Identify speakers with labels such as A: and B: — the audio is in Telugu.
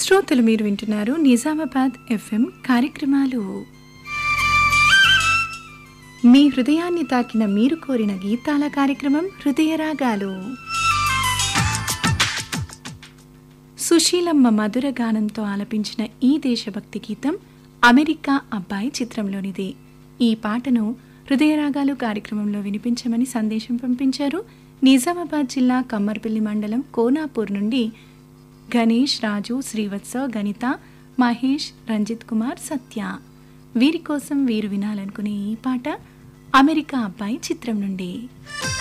A: శ్రోతలు మీరు వింటున్నారు నిజామాబాద్ ఎఫ్ఎం కార్యక్రమాలు మీ హృదయాన్ని తాకిన మీరు కోరిన గీతాల కార్యక్రమం హృదయ రాగాలు సుశీలమ్మ మధుర గానంతో ఆలపించిన ఈ దేశభక్తి గీతం అమెరికా అబ్బాయి చిత్రంలోనిది ఈ పాటను హృదయరాగాలు కార్యక్రమంలో వినిపించమని సందేశం పంపించారు నిజామాబాద్ జిల్లా కమ్మర్పల్లి మండలం కోనాపూర్ నుండి గణేష్ రాజు శ్రీవత్స గణిత మహేష్ రంజిత్ కుమార్ సత్య వీరి కోసం వీరు వినాలనుకునే ఈ పాట అమెరికా అబ్బాయి చిత్రం నుండి